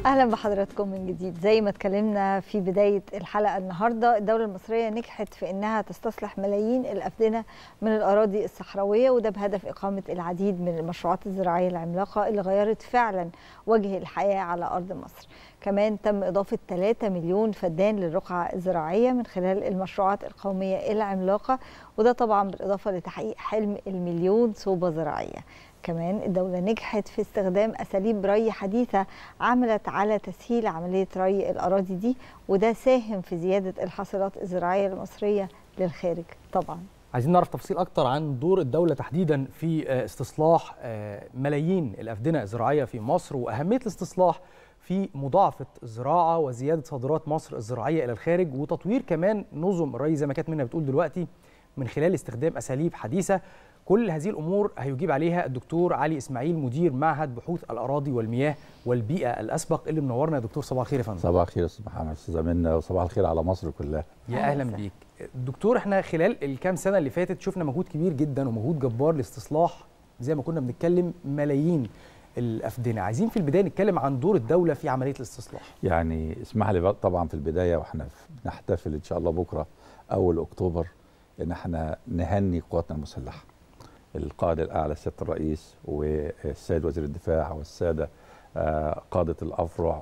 اهلا بحضراتكم من جديد زي ما اتكلمنا في بدايه الحلقه النهارده الدوله المصريه نجحت في انها تستصلح ملايين الافدنه من الاراضي الصحراويه وده بهدف اقامه العديد من المشروعات الزراعيه العملاقه اللي غيرت فعلا وجه الحياه على ارض مصر كمان تم اضافه 3 مليون فدان للرقعه الزراعيه من خلال المشروعات القوميه العملاقه وده طبعا بالاضافه لتحقيق حلم المليون صوبه زراعيه كمان الدولة نجحت في استخدام أساليب ري حديثة عملت على تسهيل عملية ري الأراضي دي وده ساهم في زيادة الحاصلات الزراعية المصرية للخارج طبعا عايزين نعرف تفاصيل أكتر عن دور الدولة تحديدا في استصلاح ملايين الأفدنة الزراعية في مصر وأهمية الاستصلاح في مضاعفة الزراعة وزيادة صادرات مصر الزراعية إلى الخارج وتطوير كمان نظم الري زي ما كانت منا بتقول دلوقتي من خلال استخدام أساليب حديثة كل هذه الامور هيجيب عليها الدكتور علي اسماعيل مدير معهد بحوث الاراضي والمياه والبيئه الاسبق اللي منورنا يا دكتور صباح الخير يا فندم صباح الخير يا استاذ محمد استاذ منا وصباح الخير على مصر كلها يا اهلا بيك دكتور احنا خلال الكام سنه اللي فاتت شفنا مجهود كبير جدا ومجهود جبار لاستصلاح زي ما كنا بنتكلم ملايين الافدنه عايزين في البدايه نتكلم عن دور الدوله في عمليه الاستصلاح يعني اسمح لي طبعا في البدايه واحنا بنحتفل ان شاء الله بكره اول اكتوبر ان احنا نهني قواتنا المسلحه القائد الاعلى سياده الرئيس والسيد وزير الدفاع والساده قاده الافرع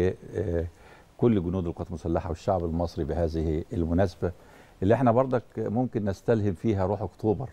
وكل جنود القوات المسلحه والشعب المصري بهذه المناسبه اللي احنا برضك ممكن نستلهم فيها روح اكتوبر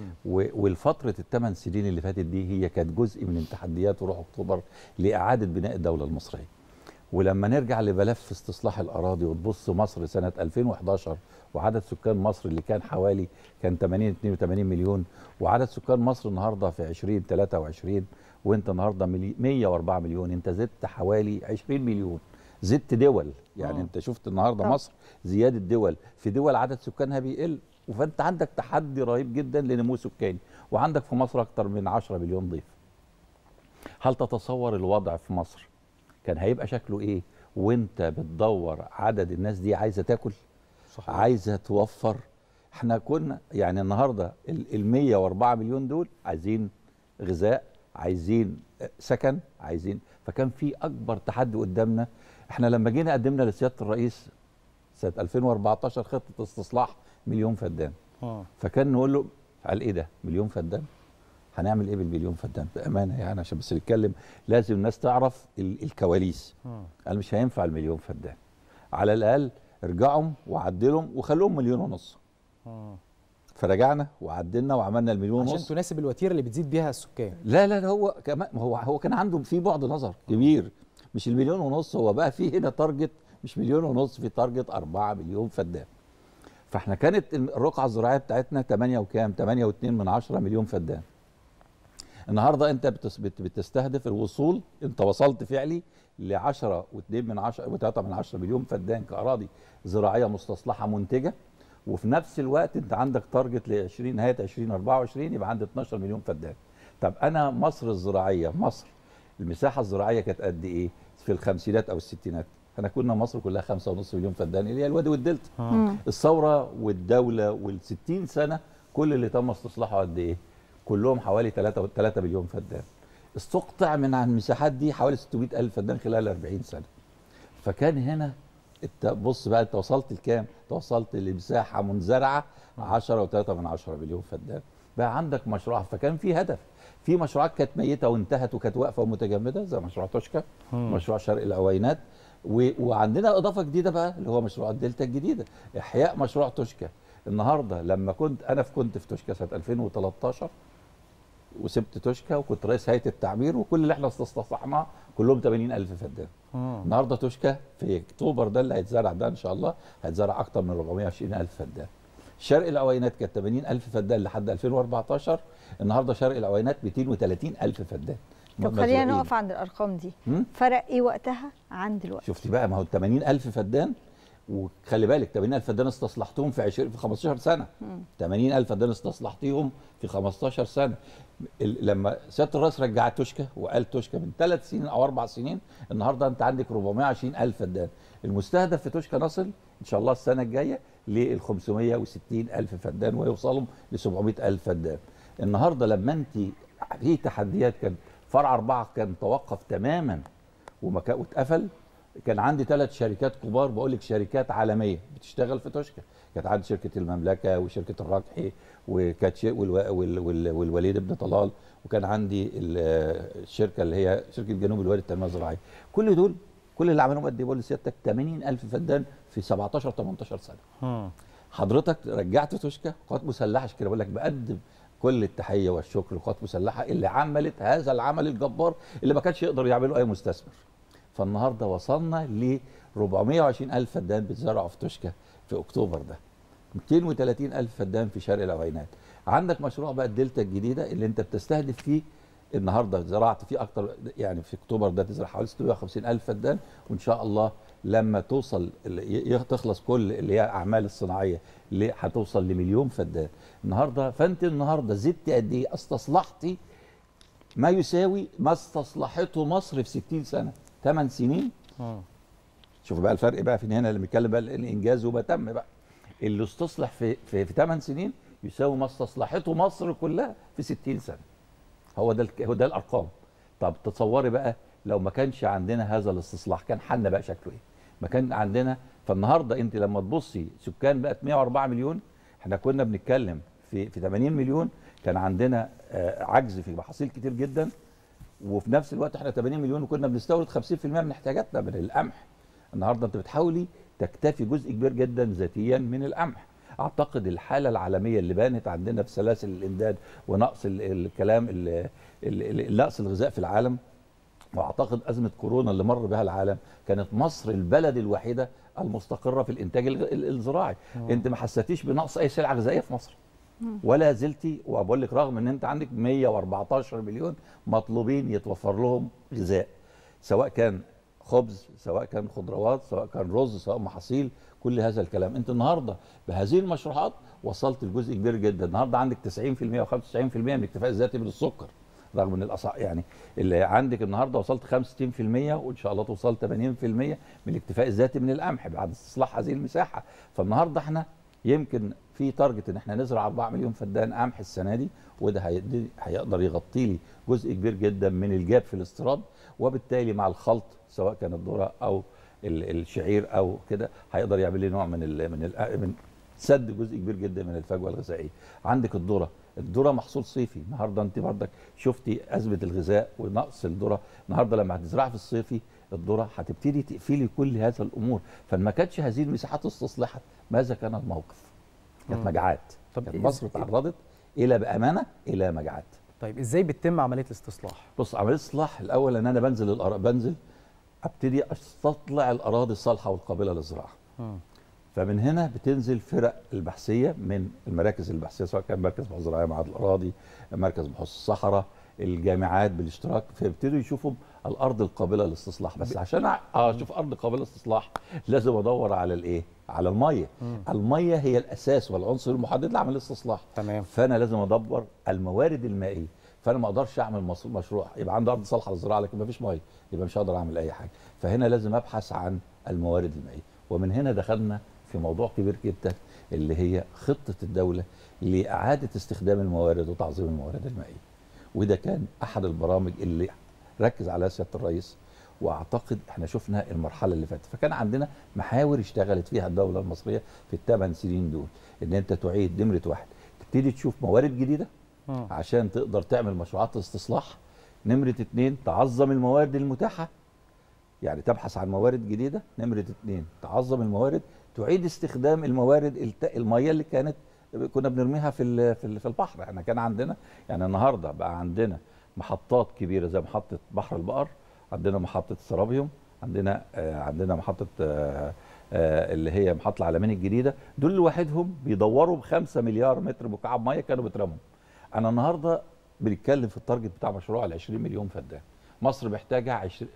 والفتره الثمان سنين اللي فاتت دي هي كانت جزء من تحديات روح اكتوبر لاعاده بناء الدوله المصريه ولما نرجع لملف استصلاح الاراضي وتبص مصر سنه 2011 وعدد سكان مصر اللي كان حوالي كان 80 82 مليون وعدد سكان مصر النهارده في 20 23 وانت النهارده 104 مليون انت زدت حوالي 20 مليون زدت دول يعني أوه. انت شفت النهارده طبعا. مصر زياده دول في دول عدد سكانها بيقل فانت عندك تحدي رهيب جدا لنمو سكاني وعندك في مصر اكتر من 10 مليون ضيف هل تتصور الوضع في مصر كان هيبقى شكله ايه وانت بتدور عدد الناس دي عايزه تاكل صحيح. عايزه توفر احنا كنا يعني النهارده ال 104 مليون دول عايزين غذاء عايزين سكن عايزين فكان في اكبر تحدي قدامنا احنا لما جينا قدمنا لسياده الرئيس سنه 2014 خطه استصلاح مليون فدان آه. فكان نقول له قال ايه ده مليون فدان هنعمل ايه بالمليون فدان بامانه يعني عشان بس نتكلم لازم الناس تعرف الكواليس آه. قال مش هينفع المليون فدان على الاقل ارجعهم وعدلهم وخلوهم مليون ونص آه. فرجعنا وعدلنا وعملنا المليون ونص عشان تناسب الوتيره اللي بتزيد بيها السكان لا لا هو كمان هو هو كان عنده في بعد نظر كبير مش المليون ونص هو بقى في هنا تارجت مش مليون ونص في تارجت 4 مليون فدان فاحنا كانت الرقعه الزراعيه بتاعتنا 8 وكام 8 و2 من 10 مليون فدان النهارده انت بتستهدف الوصول انت وصلت فعلي ل 10 و2 من 10 و3 من 10 مليون فدان كاراضي زراعيه مستصلحه منتجه وفي نفس الوقت انت عندك تارجت ل 20 نهايه 2024 يبقى عندك 12 مليون فدان طب انا مصر الزراعيه مصر المساحه الزراعيه كانت قد ايه في الخمسينات او الستينات احنا كنا مصر كلها 5.5 مليون فدان اللي هي الوادي والدلتا آه. الثوره والدوله وال60 سنه كل اللي تم استصلاحه قد ايه كلهم حوالي 3 3 مليون فدان استقطع من عن المساحات دي حوالي 600 الف فدان خلال 40 سنه فكان هنا انت بص بقى انت وصلت لكام انت وصلت لمساحه منزرعه 10 و3 من 10 مليون فدان بقى عندك مشروع فكان في هدف في مشروعات كانت ميته وانتهت وكانت واقفه ومتجمده زي مشروع توشكا مشروع شرق العوينات و... وعندنا اضافه جديده بقى اللي هو مشروع الدلتا الجديده احياء مشروع توشكا النهارده لما كنت انا كنت في توشكا سنه 2013 وسبت توشكا وكنت رئيس هيئه التعمير وكل اللي احنا استصلحناه كلهم 80000 فدان النهارده توشكا في اكتوبر ده اللي هيتزرع ده ان شاء الله هيتزرع اكتر من 420000 فدان شرق العوينات كانت 80000 فدان لحد 2014 النهارده شرق العوينات 230000 فدان طب خلينا نقف عند الارقام دي فرق ايه وقتها عن دلوقتي شفتي بقى ما هو 80000 فدان وخلي بالك 80000 فدان استصلحتهم في 20 في 15 سنه 80000 فدان استصلحتيهم في 15 سنه لما سياده الرئيس رجع توشكا وقال توشكا من ثلاث سنين او اربع سنين النهارده انت عندك 420000 فدان المستهدف في توشكا نصل ان شاء الله السنه الجايه لل 560000 فدان ويوصلوا ل 700000 فدان النهارده لما انت في تحديات كان فرع اربعه كان توقف تماما ومكا... واتقفل كان عندي ثلاث شركات كبار بقول لك شركات عالميه بتشتغل في توشكا كانت عندي شركه المملكه وشركه الرجحي وكانت شر... والو... وال... وال... والوليد بن طلال وكان عندي ال- الشركه اللي هي شركه جنوب الوادي التنميه الزراعيه كل دول كل اللي عملوهم قد ايه بقول لسيادتك 80000 فدان في 17 18 سنه مم. حضرتك رجعت توشكا قوات مسلحه عشان كده بقول لك بقدم كل التحيه والشكر للقوات المسلحه اللي عملت هذا العمل الجبار اللي ما كانش يقدر يعمله اي مستثمر. فالنهارده وصلنا ل 420 الف فدان بيتزرعوا في توشكا في اكتوبر ده. 230 الف فدان في شرق العوينات. عندك مشروع بقى الدلتا الجديده اللي انت بتستهدف فيه النهارده زرعت فيه اكتر يعني في اكتوبر ده تزرع حوالي 650 الف فدان وان شاء الله لما توصل ي- ي- تخلص كل اللي هي اعمال الصناعيه اللي هتوصل لمليون فدان النهارده فانت النهارده زدت قد ايه استصلحتي ما يساوي ما استصلحته مصر في 60 سنه 8 سنين مم. شوف بقى الفرق بقى فين هنا اللي بنتكلم بقى الانجاز وما تم بقى اللي استصلح في في, في 8 سنين يساوي ما استصلحته مصر كلها في 60 سنه هو ده الك- هو ده الارقام طب تصوري بقى لو ما كانش عندنا هذا الاستصلاح كان حالنا بقى شكله ايه ما كان عندنا فالنهارده انت لما تبصي سكان بقت 104 مليون احنا كنا بنتكلم في في 80 مليون كان عندنا آه، عجز في محاصيل كتير جدا وفي نفس الوقت احنا 80 مليون وكنا بنستورد 50% من احتياجاتنا من القمح النهارده انت بتحاولي تكتفي جزء كبير جدا ذاتيا من القمح اعتقد الحاله العالميه اللي بانت عندنا في سلاسل الامداد ونقص ال- الكلام ال- ال- ال- نقص الغذاء في العالم واعتقد ازمه كورونا اللي مر بها العالم كانت مصر البلد الوحيده المستقره في الانتاج ال- ال- الزراعي انت ما حسيتيش بنقص اي سلعه غذائيه في مصر ولا زلتي وبقول لك رغم ان انت عندك 114 مليون مطلوبين يتوفر لهم غذاء سواء كان خبز سواء كان خضروات سواء كان رز سواء محاصيل كل هذا الكلام انت النهارده بهذه المشروعات وصلت لجزء كبير جدا النهارده عندك 90% و95% من الاكتفاء الذاتي من السكر رغم ان الاسعار يعني اللي عندك النهارده وصلت 65% وان شاء الله توصل 80% من الاكتفاء الذاتي من القمح بعد استصلاح هذه المساحه فالنهارده احنا يمكن في تارجت ان احنا نزرع 4 مليون فدان قمح السنه دي وده هيدي- هيقدر يغطي لي جزء كبير جدا من الجاب في الاستيراد وبالتالي مع الخلط سواء كان الذره او ال- الشعير او كده هيقدر يعمل لي نوع من ال من ال من سد جزء كبير جدا من الفجوه الغذائيه عندك الذره الذره محصول صيفي النهارده انت بردك شفتي ازمه الغذاء ونقص الذره النهارده لما هتزرعي في الصيفي الذره هتبتدي تقفلي كل هذا الامور فما كانتش هذه المساحات استصلحت ماذا كان الموقف كانت مم. مجاعات طب كانت إيه- مصر تعرضت الى بامانه الى مجاعات طيب ازاي بتتم عمليه الاستصلاح بص عمليه الاصلاح الاول ان انا بنزل الأرا... بنزل ابتدي استطلع الاراضي الصالحه والقابله للزراعه مم. فمن هنا بتنزل فرق البحثيه من المراكز البحثيه سواء كان مركز بحوث زراعيه معهد الاراضي مركز بحوث الصحراء الجامعات بالاشتراك فيبتدوا يشوفوا الارض القابله للاستصلاح بس عشان أع- اشوف ارض قابله للاستصلاح لازم ادور على الايه على الميه مم. الميه هي الاساس والعنصر المحدد لعمل الاستصلاح تمام فانا لازم ادبر الموارد المائيه فانا ما اقدرش اعمل مص- مشروع يبقى عندي ارض صالحه للزراعه لكن ما فيش ميه يبقى مش هقدر اعمل اي حاجه فهنا لازم ابحث عن الموارد المائيه ومن هنا دخلنا في موضوع كبير جدا اللي هي خطه الدوله لاعاده استخدام الموارد وتعظيم الموارد المائيه وده كان احد البرامج اللي ركز عليها سياده الرئيس واعتقد احنا شفنا المرحله اللي فاتت فكان عندنا محاور اشتغلت فيها الدوله المصريه في الثمان سنين دول ان انت تعيد نمره واحد تبتدي تشوف موارد جديده مم. عشان تقدر تعمل مشروعات استصلاح نمرة اتنين تعظم الموارد المتاحة يعني تبحث عن موارد جديدة نمرة اتنين تعظم الموارد تعيد استخدام الموارد الت... المية اللي كانت كنا بنرميها في ال... في, ال... في البحر احنا كان عندنا يعني النهارده بقى عندنا محطات كبيرة زي محطة بحر البقر عندنا محطة سرابيوم عندنا آه عندنا محطة آه آه اللي هي محطة العلمين الجديدة دول لوحدهم بيدوروا بخمسة مليار متر مكعب مية كانوا بيترموا انا النهارده بنتكلم في التارجت بتاع مشروع ال 20 مليون فدان مصر محتاجه 20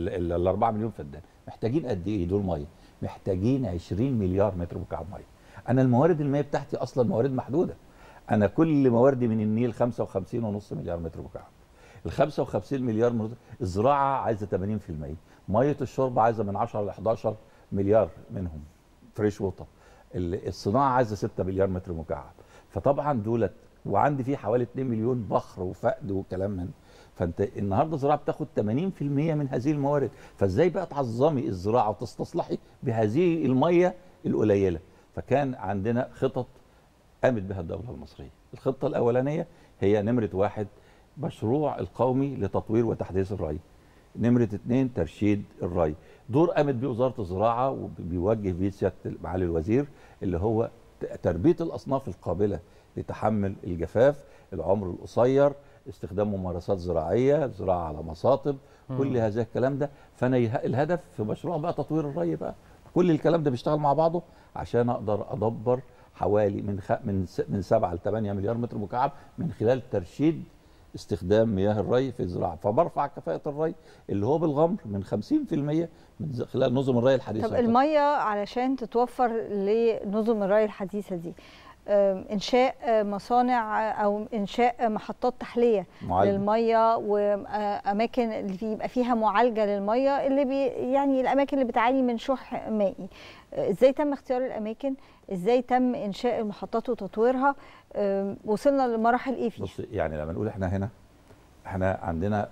ال 4 مليون فدان محتاجين قد ايه دول ميه محتاجين 20 مليار متر مكعب ميه انا الموارد المائيه بتاعتي اصلا موارد محدوده انا كل مواردي من النيل 55 ونص مليار متر مكعب ال 55 مليار متر الزراعه عايزه 80% ميه الشرب عايزه من 10 ل 11 مليار منهم فريش ووتر ال- الصناعه عايزه 6 مليار متر مكعب فطبعا دولت وعندي فيه حوالي 2 مليون بحر وفقد وكلام من فانت النهارده الزراعه بتاخد 80% من هذه الموارد فازاي بقى تعظمي الزراعه وتستصلحي بهذه الميه القليله فكان عندنا خطط قامت بها الدوله المصريه الخطه الاولانيه هي نمره واحد مشروع القومي لتطوير وتحديث الري نمرة اتنين ترشيد الري دور قامت بيه وزارة الزراعة وبيوجه بيه سيادة معالي الوزير اللي هو ت- تربية الأصناف القابلة لتحمل الجفاف العمر القصير استخدام ممارسات زراعية زراعة على مصاطب كل هذا الكلام ده فأنا يه- الهدف في مشروع بقى تطوير الري بقى كل الكلام ده بيشتغل مع بعضه عشان أقدر أدبر حوالي من خ... من س... من 7 ل 8 مليار متر مكعب من خلال ترشيد استخدام مياه الري في الزراعه فبرفع كفاءه الري اللي هو بالغمر من 50% من ز- خلال نظم الري الحديثه طب الميه علشان تتوفر لنظم الري الحديثه دي آم، انشاء آه، مصانع آه، او انشاء محطات تحليه معالجة. للميه واماكن اللي في- يبقى فيها معالجه للميه اللي بي يعني الاماكن اللي بتعاني من شح مائي آه، ازاي تم اختيار الاماكن ازاي تم انشاء المحطات وتطويرها آم، وصلنا لمراحل ايه فيها بص يعني لما نقول احنا هنا احنا عندنا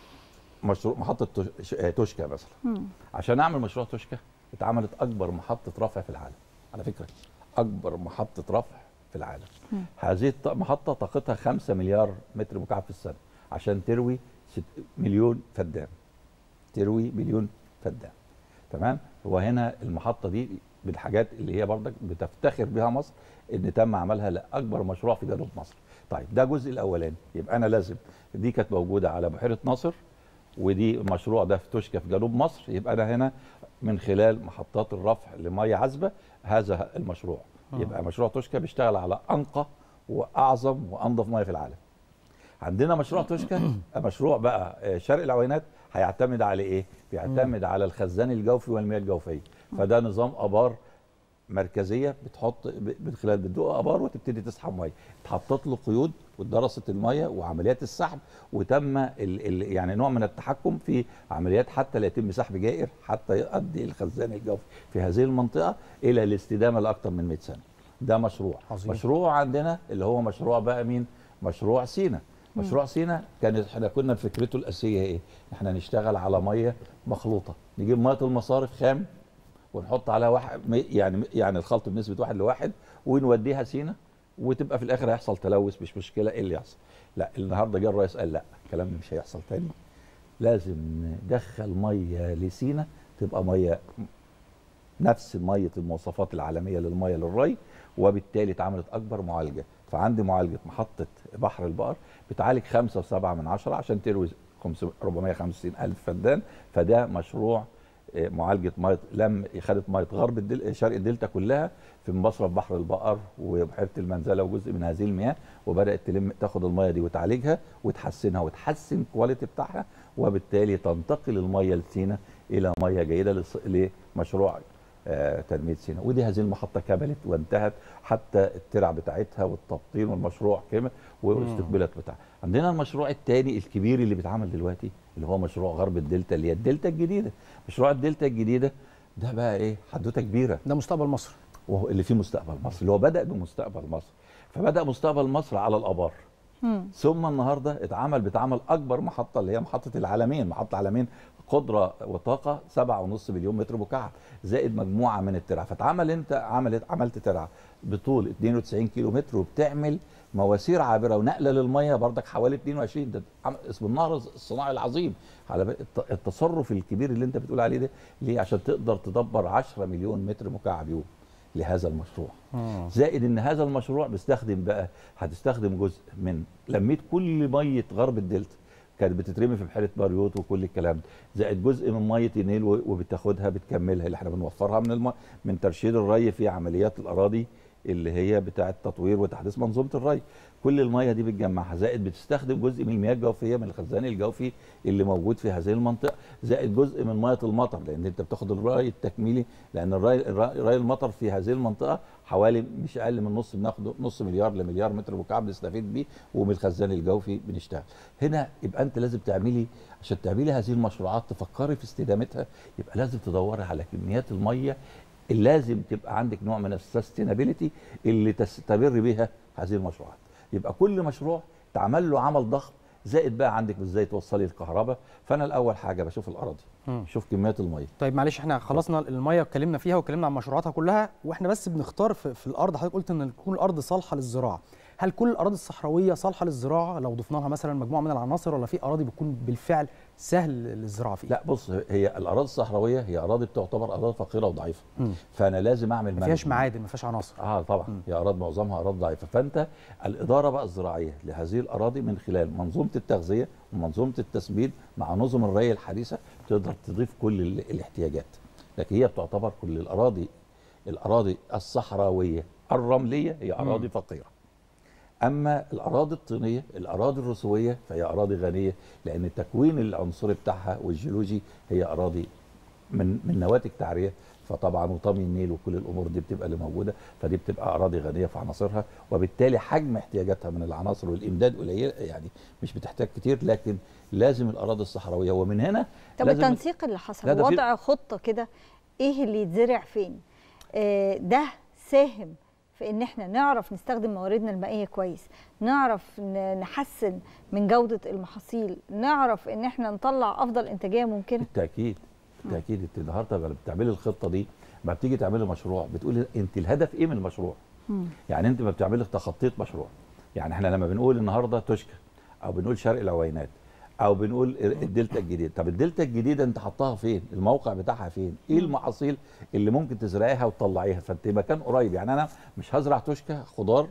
مشروع محطه توش- آه، توشكا مثلا مم. عشان اعمل مشروع توشكا اتعملت اكبر محطه رفع في العالم على فكره اكبر محطه رفع في العالم مم. هذه المحطه طاقتها 5 مليار متر مكعب في السنه عشان تروي ست مليون فدان تروي مليون فدان تمام هو هنا المحطه دي من الحاجات اللي هي برضك بتفتخر بها مصر ان تم عملها لاكبر مشروع في جنوب مصر طيب ده الجزء الاولاني يبقى انا لازم دي كانت موجوده على بحيره ناصر ودي المشروع ده في توشكا في جنوب مصر يبقى انا هنا من خلال محطات الرفع لميه عذبه هذا المشروع يبقى مشروع توشكا بيشتغل على انقى واعظم وانظف ميه في العالم عندنا مشروع توشكا مشروع بقى آه، شرق العوينات هيعتمد على ايه بيعتمد على الخزان الجوفي والمياه الجوفيه فده نظام ابار مركزيه بتحط ب- من خلال بتدق ابار وتبتدي تسحب ميه اتحطت له قيود ودرست الميه وعمليات السحب وتم ال ال يعني نوع من التحكم في عمليات حتى لا يتم سحب جائر حتى يؤدي الخزان الجوفي في هذه المنطقه الى الاستدامه لاكثر من 100 سنه ده مشروع عظيم. مشروع عندنا اللي هو مشروع بقى مين مشروع سينا مشروع سينا كانت احنا كنا فكرته الاساسيه ايه احنا نشتغل على ميه مخلوطه نجيب ميه المصارف خام ونحط عليها واحد مي- يعني يعني الخلط بنسبه واحد لواحد ونوديها سينا وتبقى في الاخر هيحصل تلوث مش مشكله ايه اللي يحصل لا النهارده جه الرئيس قال لا الكلام ده مش هيحصل تاني لازم ندخل ميه لسينا تبقى ميه نفس ميه المواصفات العالميه للميه للري وبالتالي اتعملت اكبر معالجه فعندي معالجه محطه بحر البقر بتعالج خمسة وسبعة من عشرة عشان تروي 500 450 الف فدان فده مشروع آه، معالجه ميه لم خدت ميه غرب الدل... شرق الدلتا كلها في مصرف بحر البقر وبحيره المنزله وجزء من هذه المياه وبدات تلم تاخد الميه دي وتعالجها وتحسنها وتحسن الكواليتي بتاعها وبالتالي تنتقل الميه لسينا الى ميه جيده للص- لمشروع آه، تنميه سينا ودي هذه المحطه كملت وانتهت حتى الترع بتاعتها والتبطين والمشروع كمل واستقبلت بتاع عندنا المشروع الثاني الكبير اللي بيتعمل دلوقتي اللي هو مشروع غرب الدلتا اللي هي الدلتا الجديده مشروع الدلتا الجديده ده بقى ايه حدوته كبيره ده مستقبل مصر وهو اللي فيه مستقبل مصر اللي هو بدا بمستقبل مصر فبدا مستقبل مصر على الابار مم. ثم النهارده اتعمل بتعمل اكبر محطه اللي هي محطه العالمين محطه العالمين قدره وطاقه 7.5 مليون متر مكعب زائد مجموعه من الترع فاتعمل انت عملت عملت ترعه بطول 92 كيلو متر وبتعمل مواسير عابره ونقله للميه بردك حوالي 22 ده عم- اسمه النهر الصناعي العظيم على ب- الت- التصرف الكبير اللي انت بتقول عليه ده ليه عشان تقدر تدبر 10 مليون متر مكعب يوم لهذا المشروع زائد ان هذا المشروع بيستخدم بقى هتستخدم جزء من لميت كل ميه غرب الدلتا كانت بتترمي في بحيره باريوت وكل الكلام ده زائد جزء من ميه النيل و- وبتاخدها بتكملها اللي احنا بنوفرها من الم... من ترشيد الري في عمليات الاراضي اللي هي بتاعه تطوير وتحديث منظومه الري كل الميه دي بتجمعها زائد بتستخدم جزء من المياه الجوفيه من الخزان الجوفي اللي موجود في هذه المنطقه زائد جزء من ميه المطر لان انت بتاخد الري التكميلي لان الري الري ري المطر في هذه المنطقه حوالي مش اقل من نص بناخد نص مليار لمليار متر مكعب نستفيد بيه ومن الخزان الجوفي بنشتغل هنا يبقى انت لازم تعملي عشان تعملي هذه المشروعات تفكري في استدامتها يبقى لازم تدوري على كميات الميه اللي لازم تبقى عندك نوع من السستينابيلتي اللي تستمر بها هذه المشروعات يبقى كل مشروع تعمل له عمل ضخم زائد بقى عندك ازاي توصلي الكهرباء فانا الاول حاجه بشوف الاراضي مم. شوف كميات الميه طيب معلش احنا خلصنا الميه اتكلمنا فيها واتكلمنا عن مشروعاتها كلها واحنا بس بنختار في, في الارض حضرتك قلت ان تكون الارض صالحه للزراعه هل كل الاراضي الصحراويه صالحه للزراعه لو ضفنا لها مثلا مجموعه من العناصر ولا في اراضي بتكون بالفعل سهل للزراعه فيها لا بص هي الاراضي الصحراويه هي اراضي بتعتبر اراضي فقيره وضعيفه مم. فانا لازم اعمل ما فيهاش management. معادن ما فيهاش عناصر اه طبعا هي اراضي معظمها اراضي ضعيفه فانت الاداره بقى الزراعيه لهذه الاراضي من خلال منظومه التغذيه ومنظومه التسميد مع نظم الري الحديثه تقدر تضيف كل ال- الاحتياجات لكن هي بتعتبر كل الاراضي الاراضي الصحراويه الرمليه هي اراضي مم. فقيره اما الاراضي الطينيه الاراضي الرسويه فهي اراضي غنيه لان التكوين العنصري بتاعها والجيولوجي هي اراضي من من نواتج تعريه فطبعا وطمي النيل وكل الامور دي بتبقى اللي موجوده فدي بتبقى اراضي غنيه في عناصرها وبالتالي حجم احتياجاتها من العناصر والامداد قليل يعني مش بتحتاج كتير لكن لازم الاراضي الصحراويه ومن هنا طب لازم التنسيق اللي حصل لا ده في- وضع خطه كده ايه اللي يتزرع فين آه ده ساهم في ان احنا نعرف نستخدم مواردنا المائيه كويس نعرف ن- نحسن من جوده المحاصيل نعرف ان احنا نطلع افضل انتاجيه ممكنه بالتاكيد بالتاكيد انت النهارده لما بتعملي الخطه دي ما بتيجي تعملي مشروع بتقولي انت الهدف ايه من المشروع يعني انت ما بتعملي تخطيط مشروع يعني احنا لما بنقول النهارده توشكا او بنقول شرق العوينات او بنقول الدلتا الجديد طب الدلتا الجديده انت حطها فين الموقع بتاعها فين ايه المحاصيل اللي ممكن تزرعيها وتطلعيها فانت مكان قريب يعني انا مش هزرع توشكا خضار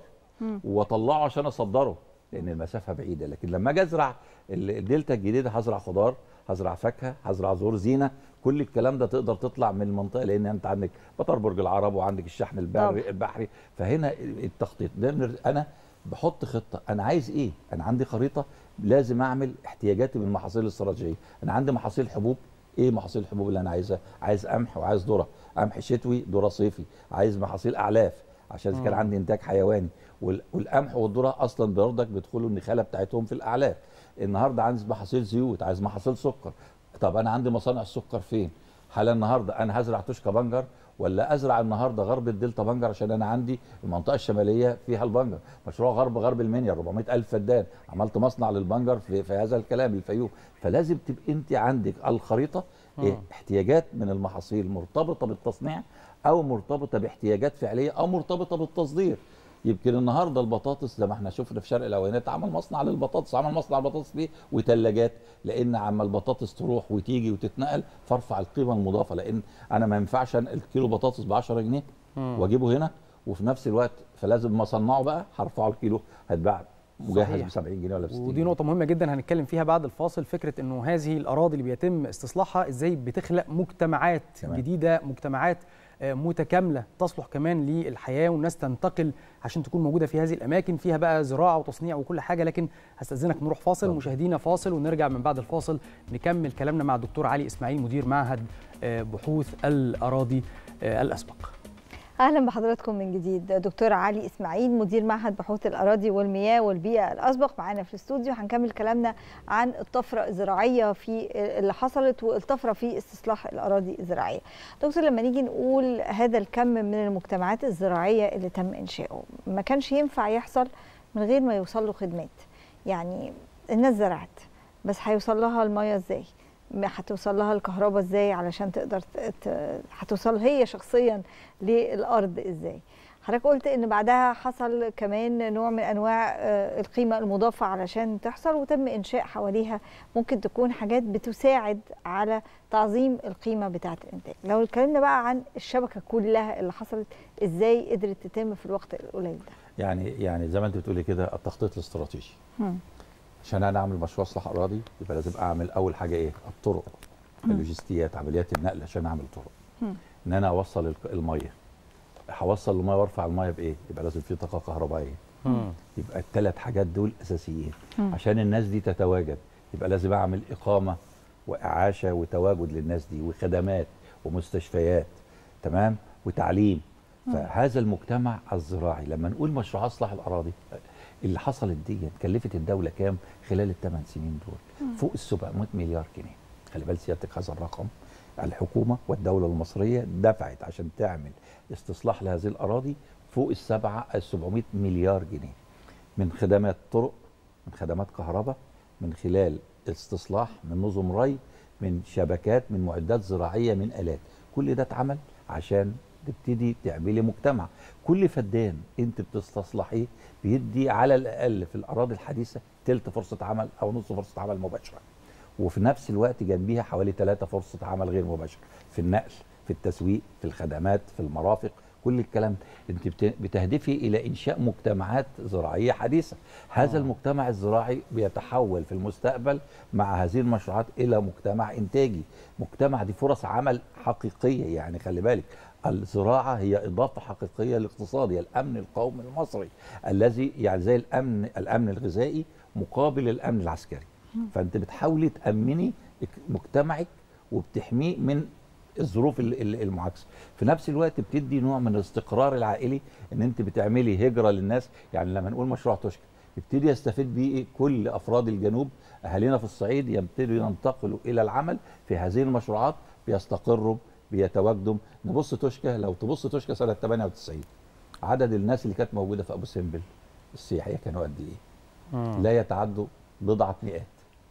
واطلعه عشان اصدره لان المسافه بعيده لكن لما اجي ازرع ال- الدلتا الجديده هزرع خضار هزرع فاكهه هزرع زهور زينه كل الكلام ده تقدر تطلع من المنطقه لان انت عندك مطار برج العرب وعندك الشحن البحري طبعا. البحري فهنا التخطيط ده من- انا بحط خطه انا عايز ايه انا عندي خريطه لازم اعمل احتياجاتي من المحاصيل الاستراتيجيه انا عندي محاصيل حبوب ايه محاصيل الحبوب اللي انا عايزها عايز قمح وعايز ذره قمح شتوي ذره صيفي عايز محاصيل اعلاف عشان كان مم. عندي انتاج حيواني وال- والقمح والذره اصلا برضك بيدخلوا النخاله بتاعتهم في الاعلاف النهارده عايز محاصيل زيوت عايز محاصيل سكر طب انا عندي مصانع السكر فين هل النهارده انا هزرع توشكا بنجر ولا ازرع النهارده غرب الدلتا بنجر عشان انا عندي المنطقه الشماليه فيها البنجر مشروع غرب غرب المنيا 400 الف فدان عملت مصنع للبنجر في, في هذا الكلام الفيوم فلازم تبقى انت عندك الخريطه إيه مم. احتياجات من المحاصيل مرتبطه بالتصنيع او مرتبطه باحتياجات فعليه او مرتبطه بالتصدير يمكن النهارده البطاطس زي ما احنا شفنا في شرق العوينات عمل مصنع للبطاطس عمل مصنع البطاطس ليه وثلاجات لان عما البطاطس تروح وتيجي وتتنقل فارفع القيمه المضافه لان انا ما ينفعش أن الكيلو بطاطس ب 10 جنيه مم. واجيبه هنا وفي نفس الوقت فلازم ما اصنعه بقى هرفعه الكيلو هيتباع مجهز صحيح. ب 70 جنيه ولا ب 60 ودي جنيه. نقطة مهمة جدا هنتكلم فيها بعد الفاصل فكرة انه هذه الأراضي اللي بيتم استصلاحها ازاي بتخلق مجتمعات تمام. جديدة مجتمعات آه، متكاملة تصلح كمان للحياة والناس تنتقل عشان تكون موجودة في هذه الأماكن فيها بقى زراعة وتصنيع وكل حاجة لكن هستأذنك نروح فاصل اتفضل. مشاهدينا فاصل ونرجع من بعد الفاصل نكمل كلامنا مع الدكتور علي إسماعيل مدير معهد آه، بحوث الأراضي آه، الأسبق اهلا بحضراتكم من جديد دكتور علي اسماعيل مدير معهد بحوث الاراضي والمياه والبيئه الاسبق معانا في الاستوديو هنكمل كلامنا عن الطفره الزراعيه في اللي حصلت والطفره في استصلاح الاراضي الزراعيه دكتور لما نيجي نقول هذا الكم من المجتمعات الزراعيه اللي تم انشائه ما كانش ينفع يحصل من غير ما يوصل له خدمات يعني الناس زرعت بس هيوصل لها الميه ازاي ما هتوصل لها الكهرباء ازاي علشان تقدر ت- ت- هتوصل هي شخصيا للارض ازاي حضرتك قلت ان بعدها حصل كمان نوع من انواع آه، القيمه المضافه علشان تحصل وتم انشاء حواليها ممكن تكون حاجات بتساعد على تعظيم القيمه بتاعه الانتاج لو اتكلمنا بقى عن الشبكه كلها اللي حصلت ازاي قدرت تتم في الوقت القليل ده يعني يعني زي ما انت بتقولي كده التخطيط الاستراتيجي مم. عشان انا اعمل مشروع اصلاح اراضي يبقى لازم اعمل اول حاجه ايه الطرق اللوجستيات عمليات النقل عشان اعمل طرق مم. ان انا اوصل الك- الميه هوصل الميه وارفع الميه بايه يبقى لازم في طاقه كهربائيه يبقى الثلاث حاجات دول اساسيين مم. عشان الناس دي تتواجد يبقى لازم اعمل اقامه واعاشه وتواجد للناس دي وخدمات ومستشفيات تمام وتعليم فهذا المجتمع الزراعي لما نقول مشروع اصلاح الاراضي اللي حصلت دي كلفت الدوله كام خلال الثمان سنين دول فوق ال 700 مليار جنيه خلي بال سيادتك هذا الرقم الحكومه والدوله المصريه دفعت عشان تعمل استصلاح لهذه الاراضي فوق السبعه ال 700 مليار جنيه من خدمات طرق من خدمات كهرباء من خلال استصلاح من نظم ري من شبكات من معدات زراعيه من الات كل ده اتعمل عشان تبتدي تعملي مجتمع كل فدان انت بتستصلحيه بيدي على الاقل في الاراضي الحديثه تلت فرصه عمل او نص فرصه عمل مباشره وفي نفس الوقت جنبيها حوالي ثلاثة فرصة عمل غير مباشرة في النقل في التسويق في الخدمات في المرافق كل الكلام ده. انت بت- بتهدفي الى انشاء مجتمعات زراعيه حديثه هذا آه. المجتمع الزراعي بيتحول في المستقبل مع هذه المشروعات الى مجتمع انتاجي مجتمع دي فرص عمل حقيقيه يعني خلي بالك الزراعه هي اضافه حقيقيه للاقتصاد هي الامن القومي المصري الذي يعني زي الامن الامن الغذائي مقابل الامن العسكري فانت بتحاولي تامني مجتمعك وبتحميه من الظروف ال- ال- المعاكسه في نفس الوقت بتدي نوع من الاستقرار العائلي ان انت بتعملي هجره للناس يعني لما نقول مشروع توشكا يبتدي يستفيد بيه إيه؟ كل افراد الجنوب اهالينا في الصعيد يبتدوا ينتقلوا الى العمل في هذه المشروعات بيستقروا بيتواجدوا نبص توشكا لو تبص توشكا سنه 98 عدد الناس اللي كانت موجوده في ابو سمبل السياحيه كانوا قد ايه؟ مم. لا يتعدوا بضعة مئات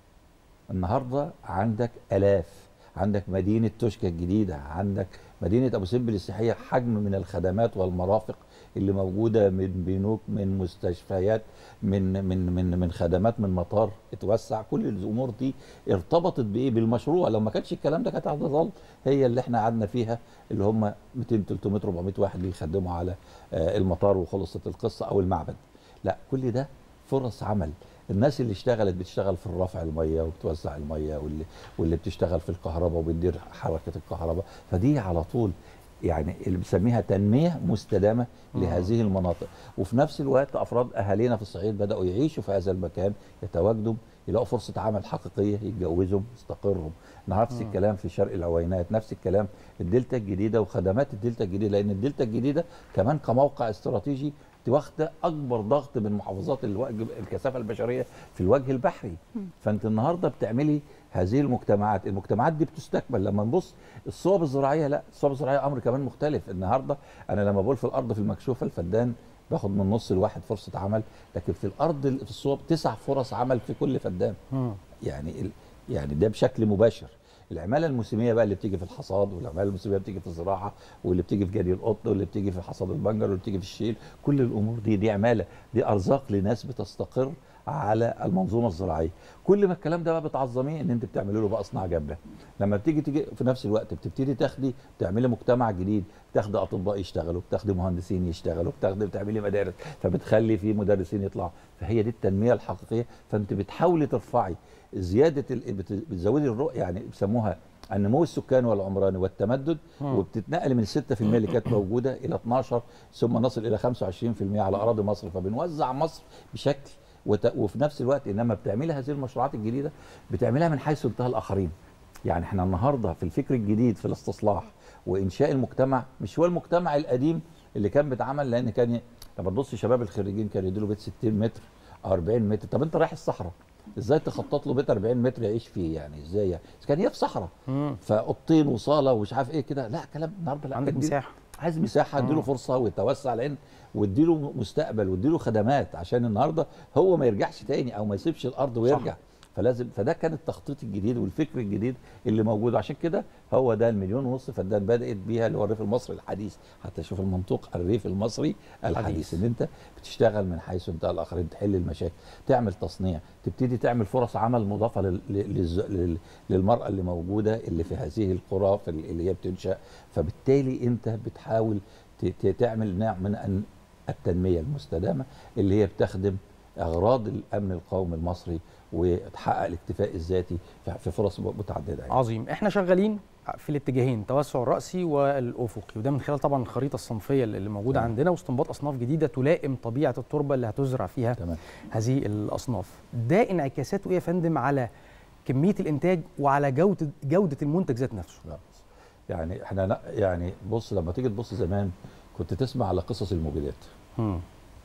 النهاردة عندك ألاف عندك مدينة توشكا الجديدة عندك مدينة أبو سمبل السياحية حجم من الخدمات والمرافق اللي موجودة من بنوك من مستشفيات من من من من خدمات من مطار اتوسع كل الأمور دي ارتبطت بإيه بالمشروع لو ما كانش الكلام ده كانت هتظل هي اللي احنا قعدنا فيها اللي هم 200 300 400 واحد بيخدموا على آه، المطار وخلصت القصة أو المعبد لا كل ده فرص عمل الناس اللي اشتغلت بتشتغل في الرفع الميه وبتوزع الميه واللي واللي بتشتغل في الكهرباء وبتدير حركه الكهرباء فدي على طول يعني اللي بنسميها تنميه مستدامه مم. لهذه المناطق وفي نفس الوقت افراد اهالينا في الصعيد بداوا يعيشوا في هذا المكان يتواجدوا يلاقوا فرصه عمل حقيقيه يتجوزوا يستقروا نفس مم. الكلام في شرق العوينات نفس الكلام الدلتا الجديده وخدمات الدلتا الجديده لان الدلتا الجديده كمان كموقع استراتيجي دي واخده اكبر ضغط من محافظات الوجه الكثافه البشريه في الوجه البحري فانت النهارده بتعملي هذه المجتمعات المجتمعات دي بتستكمل لما نبص الصوب الزراعيه لا الصوب الزراعيه امر كمان مختلف النهارده انا لما بقول في الارض في المكشوفه الفدان باخد من نص الواحد فرصه عمل لكن في الارض ال- في الصوب تسع فرص عمل في كل فدان مم. يعني ال... يعني ده بشكل مباشر العماله الموسميه بقى اللي بتيجي في الحصاد والعماله الموسميه اللي بتيجي في الزراعه واللي بتيجي في جري القطن واللي بتيجي في حصاد البنجر واللي بتيجي في الشيل كل الامور دي دي عماله دي ارزاق لناس بتستقر على المنظومه الزراعيه كل ما الكلام ده بقى بتعظميه ان انت بتعملي له بقى صناعه جامده لما بتيجي تيجي في نفس الوقت بتبتدي تاخدي تعملي مجتمع جديد بتاخدي اطباء يشتغلوا بتاخدي مهندسين يشتغلوا بتاخدي بتعملي مدارس فبتخلي في مدرسين يطلعوا فهي دي التنميه الحقيقيه فانت بتحاولي ترفعي زياده ال... بت- بتزودي الرؤيه يعني بيسموها النمو السكاني والعمراني والتمدد مم. وبتتنقل من 6% اللي كانت موجوده الى 12 ثم نصل الى 25% على اراضي مصر فبنوزع مصر بشكل وت... وفي نفس الوقت انما بتعملي هذه المشروعات الجديده بتعملها من حيث انتهى الاخرين يعني احنا النهارده في الفكر الجديد في الاستصلاح وانشاء المجتمع مش هو المجتمع القديم اللي كان بيتعمل لان كان ي... لما تبص شباب الخريجين كانوا يديله بيت 60 متر أو 40 متر طب انت رايح الصحراء ازاي تخطط له بيت 40 متر يعيش فيه يعني ازاي يعني إذا كان هي في صحراء مم. فاوضتين وصاله ومش عارف ايه كده لا كلام النهارده لا عندك ادي- مساحه عايز مساحه اديله مم. فرصه ويتوسع لان واديله مستقبل واديله خدمات عشان النهارده هو ما يرجعش تاني او ما يسيبش الارض ويرجع صح. فلازم فده كان التخطيط الجديد والفكر الجديد اللي موجود عشان كده هو ده المليون ونص فدان بدات بيها اللي هو الريف المصري الحديث حتى شوف المنطوق الريف المصري الحديث حديث. ان انت بتشتغل من حيث انتهى الاخرين تحل المشاكل تعمل تصنيع تبتدي تعمل فرص عمل مضافه لل... لل... لل... للمراه اللي موجوده اللي في هذه القرى في ال- اللي هي بتنشا فبالتالي انت بتحاول ت... ت... تعمل نوع من أن التنميه المستدامه اللي هي بتخدم اغراض الامن القومي المصري وتحقق الاكتفاء الذاتي في- في فرص متعدده يعني. عظيم احنا شغالين في الاتجاهين التوسع الرأسي والأفقي وده من خلال طبعا الخريطة الصنفية اللي موجودة تمام. عندنا واستنباط أصناف جديدة تلائم طبيعة التربة اللي هتزرع فيها تمام هذه الأصناف ده انعكاساته إيه يا فندم على كمية الإنتاج وعلى جودة جودة المنتج ذات نفسه لا بص. يعني احنا لا- يعني بص لما تيجي تبص زمان كنت تسمع على قصص المبيدات مم.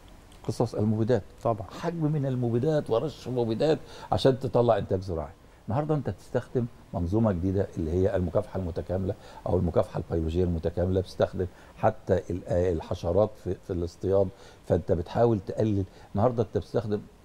قصص المبيدات طبعا حجم من المبيدات ورش مبيدات عشان تطلع انتاج زراعي النهارده انت تستخدم منظومه جديده اللي هي المكافحه المتكامله او المكافحه البيولوجيه المتكامله بتستخدم حتى ال- آه الحشرات في, في الاصطياد فانت بتحاول تقلل النهارده انت بتستخدم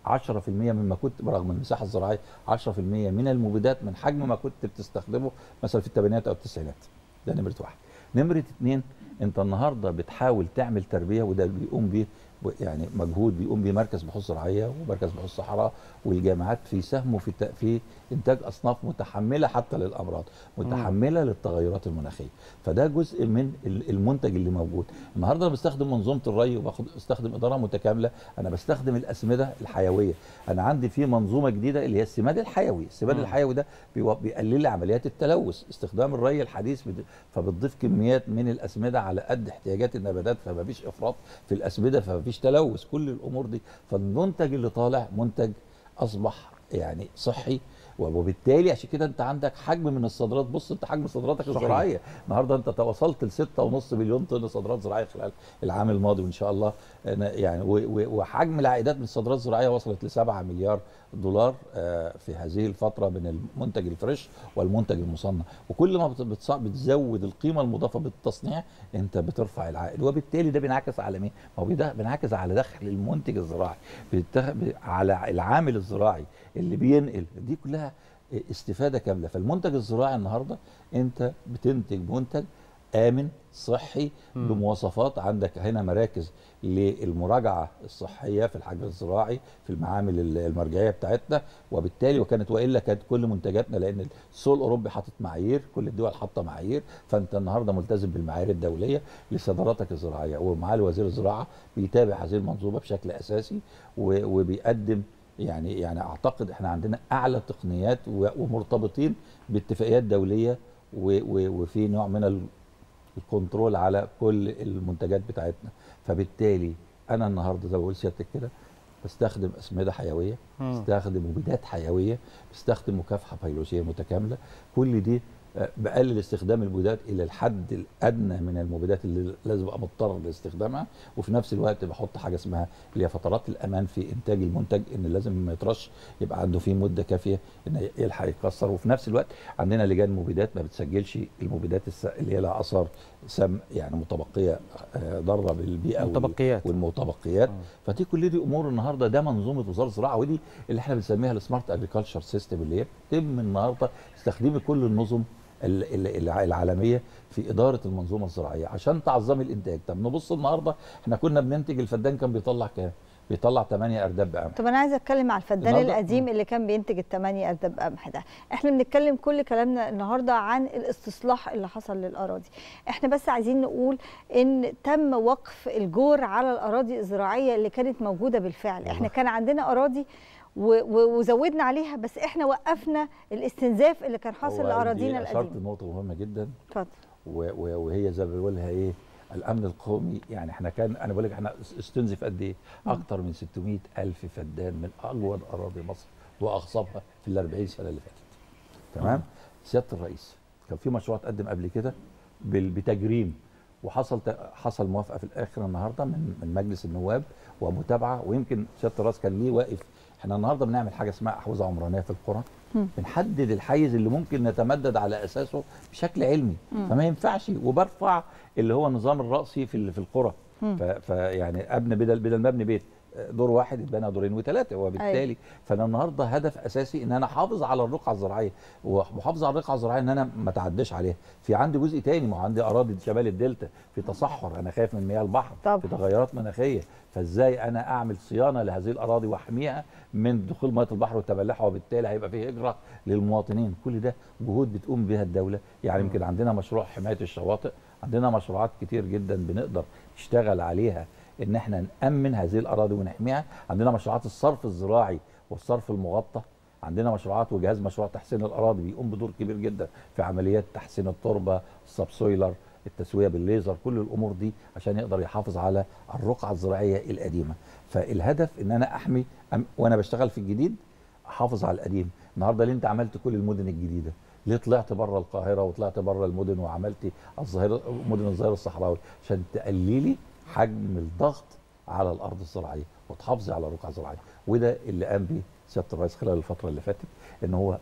10% مما كنت برغم المساحه الزراعيه 10% من المبيدات من حجم ما كنت بتستخدمه مثلا في الثمانينات او التسعينات ده نمره واحد نمره اثنين انت النهارده بتحاول تعمل تربيه وده بيقوم بيه يعني مجهود بيقوم بيه مركز بحوث زراعيه ومركز بحوث صحراء والجامعات في سهمه في الت- في انتاج اصناف متحمله حتى للامراض متحمله للتغيرات المناخيه فده جزء من ال- المنتج اللي موجود النهارده انا بستخدم منظومه الري وبستخدم اداره متكامله انا بستخدم الاسمده الحيويه انا عندي في منظومه جديده اللي هي السماد الحيوي السماد مم. الحيوي ده بيو- بيقلل لي عمليات التلوث استخدام الري الحديث بت- فبتضيف كميات من الاسمده على قد احتياجات النباتات فما فيش افراط في الاسمده فما فيش تلوث كل الامور دي فالمنتج اللي طالع منتج اصبح يعني صحي وبالتالي عشان كده انت عندك حجم من الصادرات بص انت حجم صادراتك صحيح. الزراعيه النهارده انت توصلت ل 6.5 مليون طن صادرات زراعيه خلال العام الماضي وان شاء الله أنا يعني و- و- وحجم العائدات من الصادرات الزراعيه وصلت ل 7 مليار دولار آه، في هذه الفتره من المنتج الفريش والمنتج المصنع وكل ما بت- بتص- بتزود القيمه المضافه بالتصنيع انت بترفع العائد وبالتالي ده بينعكس على مين؟ ما هو بيده- بينعكس على دخل المنتج الزراعي بيتخ- ب- على العامل الزراعي اللي بينقل دي كلها استفاده كامله فالمنتج الزراعي النهارده انت بتنتج منتج امن صحي مم. بمواصفات عندك هنا مراكز للمراجعه الصحيه في الحجر الزراعي في المعامل ال- المرجعيه بتاعتنا وبالتالي وكانت والا كانت كل منتجاتنا لان السوق الاوروبي حاطط معايير كل الدول حاطه معايير فانت النهارده ملتزم بالمعايير الدوليه لصادراتك الزراعيه ومعالي وزير الزراعه بيتابع هذه المنظومه بشكل اساسي و- وبيقدم يعني يعني اعتقد احنا عندنا اعلى تقنيات و- ومرتبطين باتفاقيات دوليه و- و- وفي نوع من ال- الكنترول على كل المنتجات بتاعتنا فبالتالي انا النهارده زي ما بقول سيادتك كده بستخدم اسمده حيويه مم. بستخدم مبيدات حيويه بستخدم مكافحه فيروسيه متكامله كل دي آه، بقلل استخدام المبيدات الى الحد الادنى من المبيدات اللي لازم ابقى مضطر لاستخدامها وفي نفس الوقت بحط حاجه اسمها اللي هي فترات الامان في انتاج المنتج ان لازم ما يطرش يبقى عنده فيه مده كافيه ان يلحق يكسر وفي نفس الوقت عندنا لجان مبيدات ما بتسجلش المبيدات الس- اللي هي لها اثار سم يعني متبقيه آه، ضاره بالبيئه وال- متبقيات. والمتبقيات مم. فدي كل دي امور النهارده ده منظومه وزاره الزراعه ودي اللي احنا بنسميها السمارت اجريكلتشر سيستم اللي هي بتتم النهارده تستخدمي كل النظم ال- ال- الع- العالميه في اداره المنظومه الزراعيه عشان تعظمي الانتاج طب نبص النهارده احنا كنا بننتج الفدان كان بيطلع كام بيطلع 8 ارداب بقمح طب انا عايزه اتكلم على الفدان النهاردة- القديم اللي كان بينتج الثمانية ارداب قمح ده احنا بنتكلم كل كلامنا النهارده عن الاستصلاح اللي حصل للاراضي احنا بس عايزين نقول ان تم وقف الجور على الاراضي الزراعيه اللي كانت موجوده بالفعل احنا والله. كان عندنا اراضي و- و- وزودنا عليها بس احنا وقفنا الاستنزاف اللي كان حاصل هو لاراضينا دي اشرت القديمه نقطه مهمه جدا اتفضل و- و- وهي زي ما بيقولها ايه الامن القومي يعني احنا كان انا بقول لك احنا استنزف قد ايه؟ اكتر من 600 الف فدان من اجود اراضي مصر واغصبها في ال 40 سنه اللي فاتت. تمام؟ سياده الرئيس كان في مشروع اتقدم قبل كده بال- بتجريم وحصل ت- حصل موافقه في الاخر النهارده من من مجلس النواب ومتابعه ويمكن سياده الرئيس كان ليه واقف احنا النهارده بنعمل حاجه اسمها احوزه عمرانيه في القرى مم. بنحدد الحيز اللي ممكن نتمدد على اساسه بشكل علمي فما ينفعش وبرفع اللي هو النظام الرأسي في ال- في القرى ف- فيعني ابني بدل بدل ما ابني بيت دور واحد يتبنى دورين وثلاثه وبالتالي أيوة. فانا النهارده هدف اساسي ان انا احافظ على الرقعه الزراعيه ومحافظه على الرقعه الزراعيه ان انا ما اتعداش عليها في عندي جزء تاني ما هو عندي اراضي شمال الدلتا في تصحر انا خايف من مياه البحر طبعا. في تغيرات مناخيه فازاي انا اعمل صيانه لهذه الاراضي واحميها من دخول مياه البحر وتبلعها وبالتالي هيبقى فيه هجره للمواطنين كل ده جهود بتقوم بها الدوله يعني يمكن عندنا مشروع حمايه الشواطئ عندنا مشروعات كتير جدا بنقدر نشتغل عليها ان احنا نامن هذه الاراضي ونحميها عندنا مشروعات الصرف الزراعي والصرف المغطى عندنا مشروعات وجهاز مشروع تحسين الاراضي بيقوم بدور كبير جدا في عمليات تحسين التربه السبسويلر التسويه بالليزر كل الامور دي عشان يقدر يحافظ على الرقعه الزراعيه القديمه فالهدف ان انا احمي أم- وانا بشتغل في الجديد احافظ على القديم النهارده ليه انت عملت كل المدن الجديده ليه طلعت بره القاهره وطلعت بره المدن وعملت الظاهره مدن الظهير الصحراوي عشان تقللي حجم الضغط على الارض الزراعيه وتحافظي على الرقعه الزراعيه وده اللي قام به سياده الرئيس خلال الفتره اللي فاتت ان هو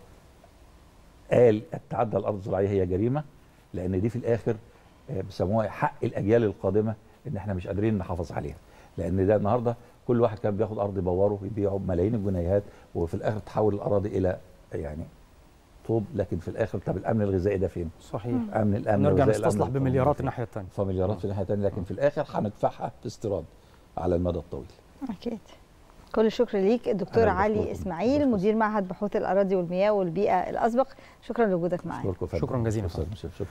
قال التعدي على الارض الزراعيه هي جريمه لان دي في الاخر آه، بيسموها حق الاجيال القادمه ان احنا مش قادرين نحافظ عليها لان ده النهارده كل واحد كان بياخد ارض يبوره ويبيعه بملايين الجنيهات وفي الاخر تحول الاراضي الى يعني طوب لكن في الاخر طب الامن الغذائي ده فين؟ صحيح امن الامن نرجع الغذائي الأمن نستصلح القومي بمليارات فين؟ الناحيه الثانيه فمليارات في الناحيه الثانيه لكن في الاخر هندفعها في استيراد على المدى الطويل اكيد كل الشكر ليك الدكتور أنا اللي علي بشكركم. اسماعيل بشكركم. مدير معهد بحوث الاراضي والمياه والبيئه الاسبق شكرا لوجودك معنا أشكركم يا فندم. شكراً جزيلاً. شكرا شكرا